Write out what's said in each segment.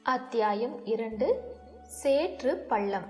அத்தியாயம் இரண்டு சேற்று பள்ளம்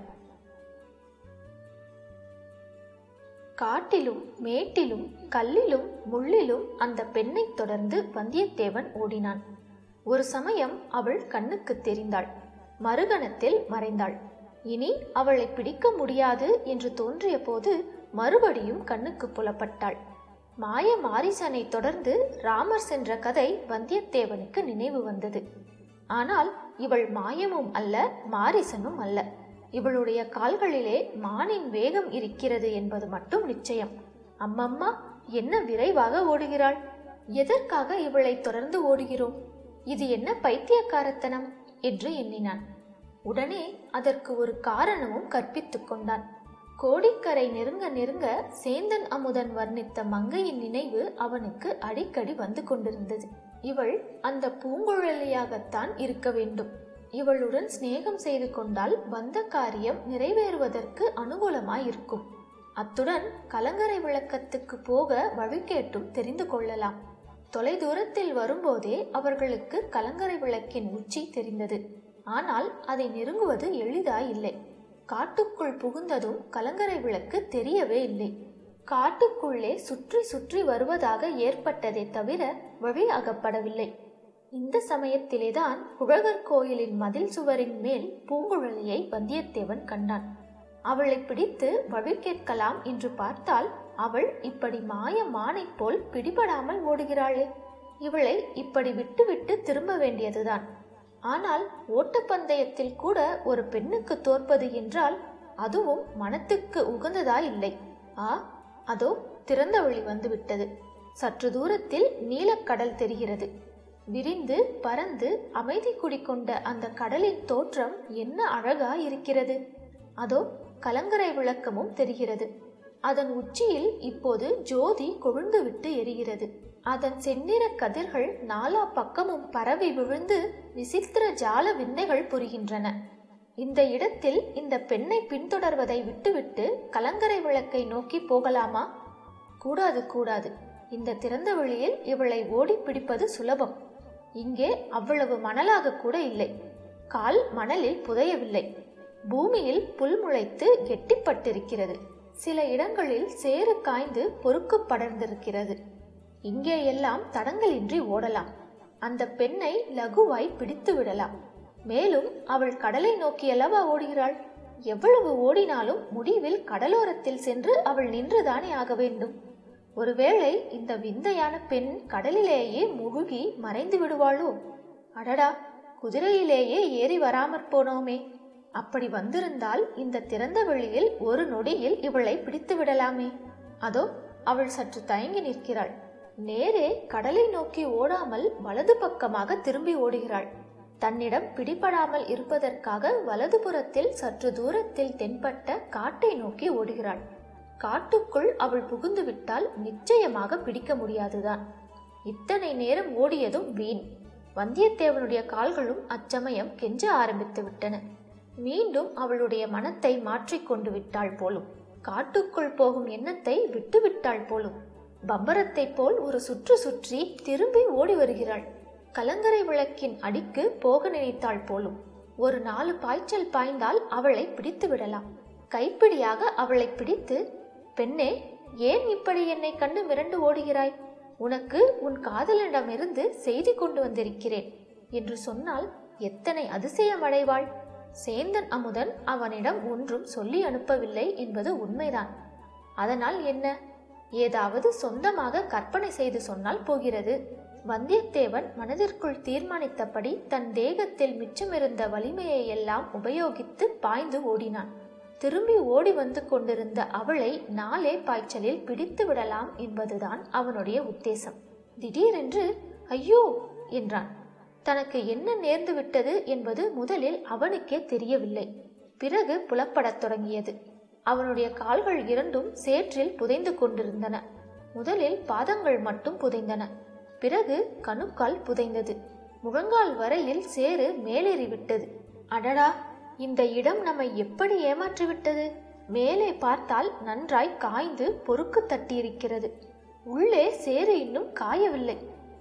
காட்டிலும் மேட்டிலும் கல்லிலும் முள்ளிலும் அந்த பெண்ணைத் தொடர்ந்து வந்தியத்தேவன் ஓடினான் ஒரு சமயம் அவள் கண்ணுக்கு தெரிந்தாள் மறுகணத்தில் மறைந்தாள் இனி அவளை பிடிக்க முடியாது என்று தோன்றிய போது மறுபடியும் கண்ணுக்கு புலப்பட்டாள் மாய மாரிசனை தொடர்ந்து ராமர் சென்ற கதை வந்தியத்தேவனுக்கு நினைவு வந்தது ஆனால் இவள் மாயமும் அல்ல மாரிசனும் அல்ல இவளுடைய கால்களிலே மானின் வேகம் இருக்கிறது என்பது மட்டும் நிச்சயம் அம்மம்மா என்ன விரைவாக ஓடுகிறாள் எதற்காக இவளை தொடர்ந்து ஓடுகிறோம் இது என்ன பைத்தியக்காரத்தனம் என்று எண்ணினான் உடனே அதற்கு ஒரு காரணமும் கற்பித்துக் கொண்டான் கோடிக்கரை நெருங்க நெருங்க சேந்தன் அமுதன் வர்ணித்த மங்கையின் நினைவு அவனுக்கு அடிக்கடி வந்து கொண்டிருந்தது இவள் அந்த பூங்குழலியாகத்தான் இருக்க வேண்டும் இவளுடன் சிநேகம் செய்து கொண்டால் வந்த காரியம் நிறைவேறுவதற்கு அனுகூலமாயிருக்கும் அத்துடன் கலங்கரை விளக்கத்துக்கு போக வழி கேட்டும் தெரிந்து கொள்ளலாம் தொலைதூரத்தில் வரும்போதே அவர்களுக்கு கலங்கரை விளக்கின் உச்சி தெரிந்தது ஆனால் அதை நெருங்குவது எளிதாயில்லை காட்டுக்குள் புகுந்ததும் கலங்கரை விளக்கு தெரியவே இல்லை காட்டுக்குள்ளே சுற்றி சுற்றி வருவதாக ஏற்பட்டதே தவிர வழி அகப்படவில்லை இந்த சமயத்திலேதான் குழகர் கோயிலின் மதில் சுவரின் மேல் பூங்குழலியை வந்தியத்தேவன் கண்டான் அவளை பிடித்து வழி கேட்கலாம் என்று பார்த்தால் அவள் இப்படி மாய மானைப் போல் பிடிபடாமல் ஓடுகிறாளே இவளை இப்படி விட்டுவிட்டு திரும்ப வேண்டியதுதான் ஆனால் ஓட்டப்பந்தயத்தில் கூட ஒரு பெண்ணுக்கு தோற்பது என்றால் அதுவும் மனத்துக்கு உகந்ததா இல்லை ஆ அதோ திறந்த வழி வந்துவிட்டது சற்று தூரத்தில் நீலக்கடல் தெரிகிறது விரிந்து பறந்து அமைதி குடிக்கொண்ட அந்த கடலின் தோற்றம் என்ன அழகா இருக்கிறது அதோ கலங்கரை விளக்கமும் தெரிகிறது அதன் உச்சியில் இப்போது ஜோதி கொழுந்து விட்டு எரிகிறது அதன் செந்நிற கதிர்கள் நாலா பக்கமும் பரவி விழுந்து விசித்திர ஜால விந்தைகள் புரிகின்றன இந்த இடத்தில் இந்த பெண்ணை பின்தொடர்வதை விட்டுவிட்டு கலங்கரை விளக்கை நோக்கி போகலாமா கூடாது கூடாது இந்த திறந்த வெளியில் இவளை ஓடி பிடிப்பது சுலபம் இங்கே அவ்வளவு மணலாக கூட இல்லை கால் மணலில் புதையவில்லை பூமியில் புல் முளைத்து கெட்டிப்பட்டிருக்கிறது சில இடங்களில் சேறு காய்ந்து பொறுக்கு படர்ந்திருக்கிறது இங்கே எல்லாம் தடங்களின்றி ஓடலாம் அந்த பெண்ணை லகுவாய் பிடித்து விடலாம் மேலும் அவள் கடலை நோக்கியல்லவா ஓடுகிறாள் எவ்வளவு ஓடினாலும் முடிவில் கடலோரத்தில் சென்று அவள் நின்றுதானே ஆக வேண்டும் ஒருவேளை இந்த விந்தையான பெண் கடலிலேயே முழுகி மறைந்து விடுவாளோ அடடா குதிரையிலேயே ஏறி வராமற் போனோமே அப்படி வந்திருந்தால் இந்த திறந்த வெளியில் ஒரு நொடியில் இவளை பிடித்து விடலாமே அதோ அவள் சற்று தயங்கி நிற்கிறாள் நேரே கடலை நோக்கி ஓடாமல் வலது பக்கமாக திரும்பி ஓடுகிறாள் தன்னிடம் பிடிபடாமல் இருப்பதற்காக வலதுபுறத்தில் சற்று தூரத்தில் தென்பட்ட காட்டை நோக்கி ஓடுகிறாள் காட்டுக்குள் அவள் புகுந்து விட்டால் நிச்சயமாக பிடிக்க முடியாதுதான் இத்தனை நேரம் ஓடியதும் வீண் வந்தியத்தேவனுடைய கால்களும் அச்சமயம் கெஞ்ச ஆரம்பித்து விட்டன மீண்டும் அவளுடைய மனத்தை மாற்றிக்கொண்டு விட்டாள் போலும் காட்டுக்குள் போகும் எண்ணத்தை விட்டுவிட்டாள் போலும் பம்பரத்தைப் போல் ஒரு சுற்று சுற்றி திரும்பி ஓடி வருகிறாள் கலங்கரை விளக்கின் அடிக்கு போக நினைத்தாள் போலும் ஒரு நாலு பாய்ச்சல் பாய்ந்தால் அவளை பிடித்து விடலாம் கைப்பிடியாக அவளை பிடித்து பெண்ணே ஏன் இப்படி என்னை கண்டு மிரண்டு ஓடுகிறாய் உனக்கு உன் காதலனிடமிருந்து செய்தி கொண்டு வந்திருக்கிறேன் என்று சொன்னால் எத்தனை அதிசயம் அடைவாள் சேந்தன் அமுதன் அவனிடம் ஒன்றும் சொல்லி அனுப்பவில்லை என்பது உண்மைதான் அதனால் என்ன ஏதாவது சொந்தமாக கற்பனை செய்து சொன்னால் போகிறது வந்தியத்தேவன் மனதிற்குள் தீர்மானித்தபடி தன் தேகத்தில் மிச்சமிருந்த வலிமையை எல்லாம் உபயோகித்து பாய்ந்து ஓடினான் திரும்பி ஓடி வந்து கொண்டிருந்த அவளை நாளே பாய்ச்சலில் பிடித்து விடலாம் என்பதுதான் அவனுடைய உத்தேசம் திடீரென்று ஐயோ என்றான் தனக்கு என்ன நேர்ந்து விட்டது என்பது முதலில் அவனுக்கே தெரியவில்லை பிறகு புலப்படத் தொடங்கியது அவனுடைய கால்கள் இரண்டும் சேற்றில் புதைந்து கொண்டிருந்தன முதலில் பாதங்கள் மட்டும் புதைந்தன பிறகு கணுக்கால் புதைந்தது முழங்கால் வரையில் சேறு மேலேறிவிட்டது அடடா இந்த இடம் நம்மை எப்படி ஏமாற்றிவிட்டது மேலே பார்த்தால் நன்றாய் காய்ந்து பொறுக்கு தட்டியிருக்கிறது உள்ளே சேறு இன்னும் காயவில்லை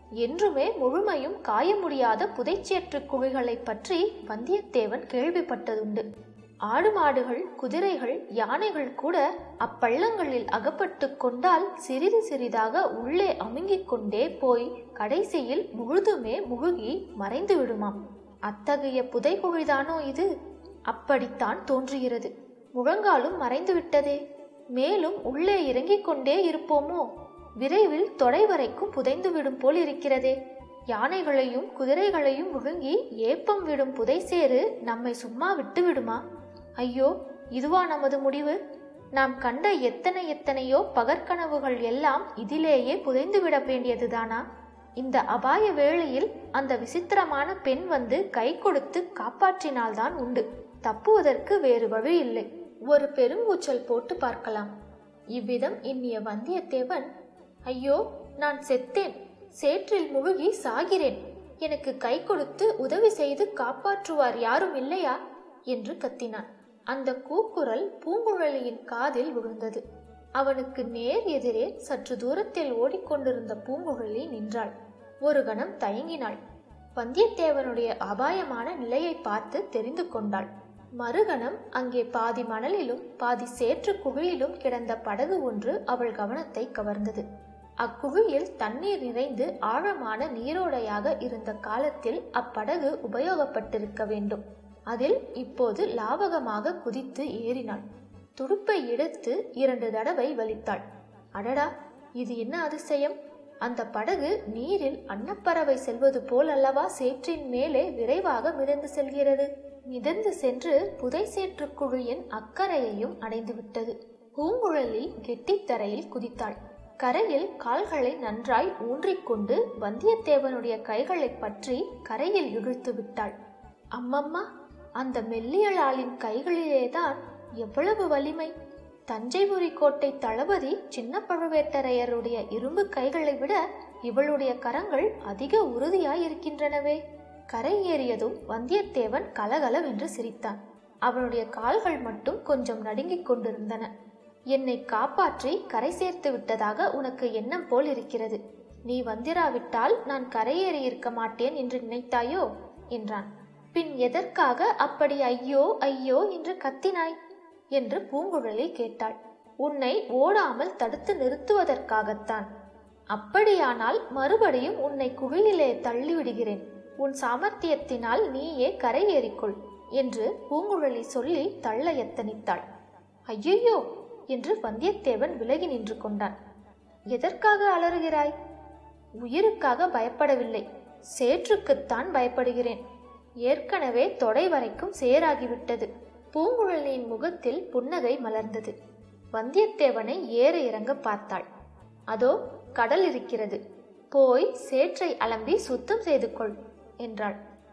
என்றுமே முழுமையும் காய முடியாத புதைச்சேற்று குழிகளைப் பற்றி வந்தியத்தேவன் கேள்விப்பட்டதுண்டு ஆடு மாடுகள் குதிரைகள் யானைகள் கூட அப்பள்ளங்களில் அகப்பட்டு கொண்டால் சிறிது சிறிதாக உள்ளே அமுங்கிக் கொண்டே போய் கடைசியில் முழுதுமே முழுகி மறைந்து விடுமாம் அத்தகைய புதைகுழிதானோ இது அப்படித்தான் தோன்றுகிறது முழங்காலும் மறைந்து விட்டதே மேலும் உள்ளே இறங்கிக் கொண்டே இருப்போமோ விரைவில் தொடை வரைக்கும் புதைந்து விடும் போல் இருக்கிறதே யானைகளையும் குதிரைகளையும் விழுங்கி ஏப்பம் விடும் புதைசேறு நம்மை சும்மா விட்டு விடுமா ஐயோ இதுவா நமது முடிவு நாம் கண்ட எத்தனை எத்தனையோ பகற்கனவுகள் எல்லாம் இதிலேயே புதைந்து விட வேண்டியதுதானா இந்த அபாய வேளையில் அந்த விசித்திரமான பெண் வந்து கை கொடுத்து காப்பாற்றினால்தான் உண்டு தப்புவதற்கு வேறு வழி இல்லை ஒரு பெருங்கூச்சல் போட்டு பார்க்கலாம் இவ்விதம் எண்ணிய வந்தியத்தேவன் ஐயோ நான் செத்தேன் சேற்றில் முழுகி சாகிறேன் எனக்கு கை கொடுத்து உதவி செய்து காப்பாற்றுவார் யாரும் இல்லையா என்று கத்தினான் அந்த கூக்குரல் பூங்குழலியின் காதில் விழுந்தது அவனுக்கு நேர் எதிரே சற்று தூரத்தில் ஓடிக்கொண்டிருந்த பூங்குழலி நின்றாள் ஒரு கணம் தயங்கினாள் வந்தியத்தேவனுடைய அபாயமான நிலையை பார்த்து தெரிந்து கொண்டாள் மறுகணம் அங்கே பாதி மணலிலும் பாதி சேற்று குழியிலும் கிடந்த படகு ஒன்று அவள் கவனத்தை கவர்ந்தது அக்குழியில் தண்ணீர் நிறைந்து ஆழமான நீரோடையாக இருந்த காலத்தில் அப்படகு உபயோகப்பட்டிருக்க வேண்டும் அதில் இப்போது லாவகமாக குதித்து ஏறினாள் துடுப்பை எடுத்து இரண்டு தடவை வலித்தாள் அடடா இது என்ன அதிசயம் அந்த படகு நீரில் அன்னப்பறவை செல்வது போல் அல்லவா சேற்றின் மேலே விரைவாக மிதந்து செல்கிறது மிதந்து சென்று புதை சேற்று குழியின் அக்கறையையும் அடைந்து விட்டது பூங்குழலி கெட்டித்தரையில் குதித்தாள் கரையில் கால்களை நன்றாய் ஊன்றிக்கொண்டு வந்தியத்தேவனுடைய கைகளை பற்றி கரையில் இழுத்து விட்டாள் அம்மம்மா அந்த மெல்லியலாளின் கைகளிலேதான் எவ்வளவு வலிமை தஞ்சைபுரி கோட்டை தளபதி சின்ன பழுவேட்டரையருடைய இரும்பு கைகளை விட இவளுடைய கரங்கள் அதிக உறுதியாய் இருக்கின்றனவே கரை ஏறியதும் வந்தியத்தேவன் கலகலவென்று சிரித்தான் அவனுடைய கால்கள் மட்டும் கொஞ்சம் நடுங்கிக் கொண்டிருந்தன என்னை காப்பாற்றி கரை சேர்த்து விட்டதாக உனக்கு எண்ணம் போல் இருக்கிறது நீ வந்திராவிட்டால் நான் கரையேறி இருக்க மாட்டேன் என்று நினைத்தாயோ என்றான் பின் எதற்காக அப்படி ஐயோ ஐயோ என்று கத்தினாய் என்று பூங்குழலி கேட்டாள் உன்னை ஓடாமல் தடுத்து நிறுத்துவதற்காகத்தான் அப்படியானால் மறுபடியும் உன்னை குழியிலே தள்ளிவிடுகிறேன் உன் சாமர்த்தியத்தினால் நீயே கரையேறிக்கொள் என்று பூங்குழலி சொல்லி தள்ள எத்தனித்தாள் ஐயையோ என்று வந்தியத்தேவன் விலகி நின்று கொண்டான் எதற்காக அலறுகிறாய் உயிருக்காக பயப்படவில்லை சேற்றுக்குத்தான் பயப்படுகிறேன் ஏற்கனவே தொடை வரைக்கும் சேராகிவிட்டது பூங்குழலியின் முகத்தில் புன்னகை மலர்ந்தது வந்தியத்தேவனை ஏற இறங்க பார்த்தாள் அதோ கடல் இருக்கிறது போய் சேற்றை அலம்பி சுத்தம் செய்து கொள் என்றாள்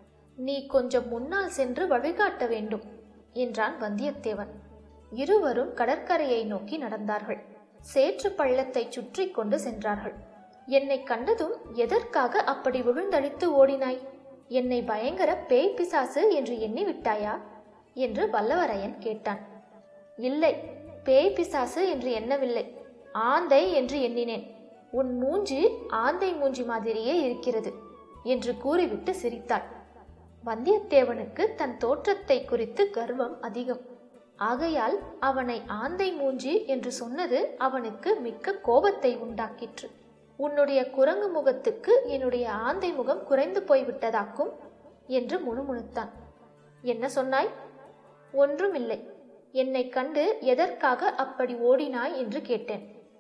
நீ கொஞ்சம் முன்னால் சென்று வழிகாட்ட வேண்டும் என்றான் வந்தியத்தேவன் இருவரும் கடற்கரையை நோக்கி நடந்தார்கள் சேற்று பள்ளத்தை சுற்றி கொண்டு சென்றார்கள் என்னை கண்டதும் எதற்காக அப்படி விழுந்தடித்து ஓடினாய் என்னை பயங்கர பேய் பிசாசு என்று எண்ணி விட்டாயா என்று வல்லவரையன் கேட்டான் இல்லை பேய் பிசாசு என்று எண்ணவில்லை ஆந்தை என்று எண்ணினேன் உன் மூஞ்சி ஆந்தை மூஞ்சி மாதிரியே இருக்கிறது என்று கூறிவிட்டு சிரித்தாள் வந்தியத்தேவனுக்கு தன் தோற்றத்தை குறித்து கர்வம் அதிகம் ஆகையால் அவனை ஆந்தை மூஞ்சி என்று சொன்னது அவனுக்கு மிக்க கோபத்தை உண்டாக்கிற்று உன்னுடைய குரங்கு முகத்துக்கு என்னுடைய ஆந்தை முகம் குறைந்து போய்விட்டதாக்கும் என்று முணுமுணுத்தான் என்ன சொன்னாய் ஒன்றுமில்லை என்னை கண்டு எதற்காக அப்படி ஓடினாய் என்று கேட்டேன்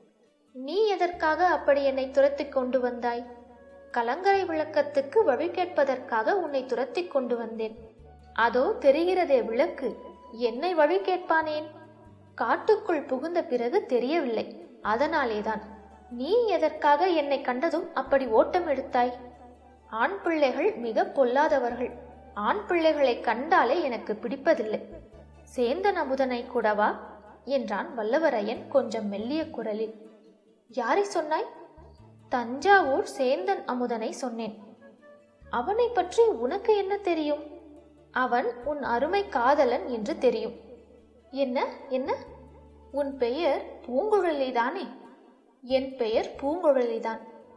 நீ எதற்காக அப்படி என்னை துரத்திக் கொண்டு வந்தாய் கலங்கரை விளக்கத்துக்கு வழி கேட்பதற்காக உன்னை துரத்திக் கொண்டு வந்தேன் அதோ தெரிகிறதே விளக்கு என்னை வழி கேட்பானேன் காட்டுக்குள் புகுந்த பிறகு தெரியவில்லை அதனாலேதான் நீ எதற்காக என்னை கண்டதும் அப்படி ஓட்டம் எடுத்தாய் ஆண் பிள்ளைகள் மிக பொல்லாதவர்கள் ஆண் பிள்ளைகளை கண்டாலே எனக்கு பிடிப்பதில்லை சேந்தன் அமுதனை கூடவா என்றான் வல்லவரையன் கொஞ்சம் மெல்லிய குரலில் யாரை சொன்னாய் தஞ்சாவூர் சேந்தன் அமுதனை சொன்னேன் அவனை பற்றி உனக்கு என்ன தெரியும் அவன் உன் அருமை காதலன் என்று தெரியும் என்ன என்ன உன் பெயர் பூங்குழலிதானே என் பெயர் பூங்குழலிதான்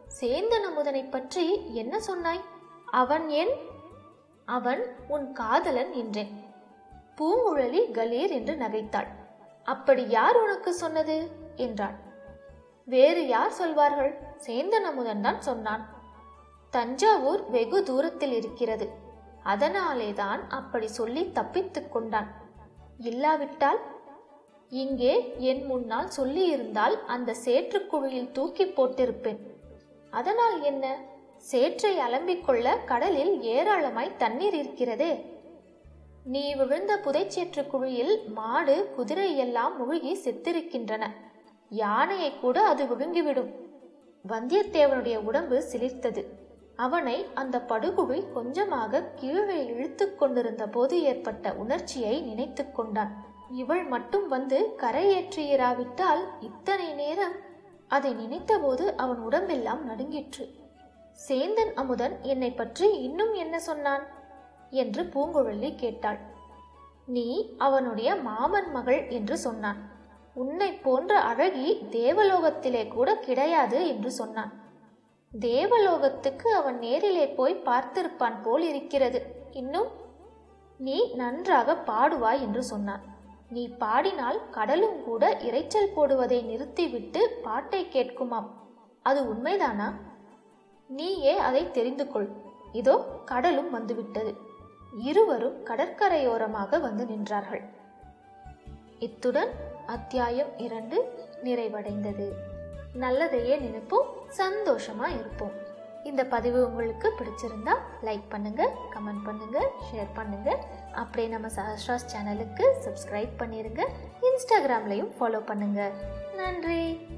சேந்தன் அமுதனை பற்றி என்ன சொன்னாய் அவன் என் அவன் உன் காதலன் என்றேன் பூங்குழலி கலீர் என்று நகைத்தாள் அப்படி யார் உனக்கு சொன்னது என்றாள் வேறு யார் சொல்வார்கள் சேந்தன் அமுதன் தான் சொன்னான் தஞ்சாவூர் வெகு தூரத்தில் இருக்கிறது அதனாலேதான் அப்படி சொல்லி தப்பித்துக் கொண்டான் இல்லாவிட்டால் இங்கே என் முன்னால் சொல்லியிருந்தால் அந்த சேற்றுக்குழியில் தூக்கி போட்டிருப்பேன் அதனால் என்ன சேற்றை அலம்பிக் கொள்ள கடலில் ஏராளமாய் தண்ணீர் இருக்கிறதே நீ விழுந்த புதைச்சேற்று குழியில் மாடு குதிரை எல்லாம் முழுகி செத்திருக்கின்றன யானையை கூட அது விழுங்கிவிடும் வந்தியத்தேவனுடைய உடம்பு சிலிர்த்தது அவனை அந்த படுகுழி கொஞ்சமாக கீழே இழுத்து கொண்டிருந்த போது ஏற்பட்ட உணர்ச்சியை நினைத்து கொண்டான் இவள் மட்டும் வந்து கரையேற்றியிராவிட்டால் இத்தனை நேரம் அதை நினைத்தபோது அவன் உடம்பெல்லாம் நடுங்கிற்று சேந்தன் அமுதன் என்னை பற்றி இன்னும் என்ன சொன்னான் என்று பூங்குழலி கேட்டாள் நீ அவனுடைய மாமன் மகள் என்று சொன்னான் உன்னை போன்ற அழகி தேவலோகத்திலே கூட கிடையாது என்று சொன்னான் தேவலோகத்துக்கு அவன் நேரிலே போய் பார்த்திருப்பான் போல் இருக்கிறது இன்னும் நீ நன்றாக பாடுவாய் என்று சொன்னான் நீ பாடினால் கடலும் கூட இரைச்சல் போடுவதை நிறுத்திவிட்டு பாட்டை கேட்குமாம் அது உண்மைதானா நீயே அதை தெரிந்து கொள் இதோ கடலும் வந்துவிட்டது இருவரும் கடற்கரையோரமாக வந்து நின்றார்கள் இத்துடன் அத்தியாயம் இரண்டு நிறைவடைந்தது நல்லதையே நினைப்போம் சந்தோஷமா இருப்போம் இந்த பதிவு உங்களுக்கு பிடிச்சிருந்தா லைக் பண்ணுங்க கமெண்ட் பண்ணுங்க ஷேர் பண்ணுங்க அப்படியே நம்ம சஹஸ்ராஸ் சேனலுக்கு சப்ஸ்கிரைப் பண்ணிருங்க இன்ஸ்டாகிராம்லையும் ஃபாலோ பண்ணுங்க நன்றி